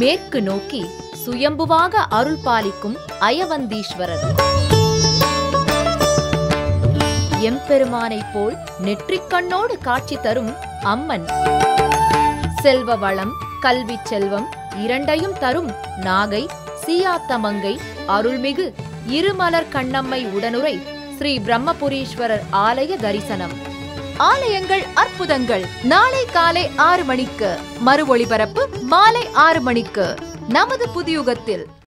மேற்கு நோக்கி சுயம்புவாக அருள் பாலிக்கும் அயவந்தீஸ்வரர் எம்பெருமானைப் போல் நெற்றிக் கண்ணோடு காட்சி தரும் அம்மன் செல்வ வளம் கல்விச் செல்வம் இரண்டையும் தரும் நாகை சீயாத்தமங்கை அருள்மிகு இருமலர் கண்ணம்மை உடனுரை ஸ்ரீ பிரம்மபுரீஸ்வரர் ஆலய தரிசனம் ஆலயங்கள் அற்புதங்கள் நாளை காலை ஆறு மணிக்கு மறு ஒளிபரப்பு மாலை ஆறு மணிக்கு நமது புதியுகத்தில்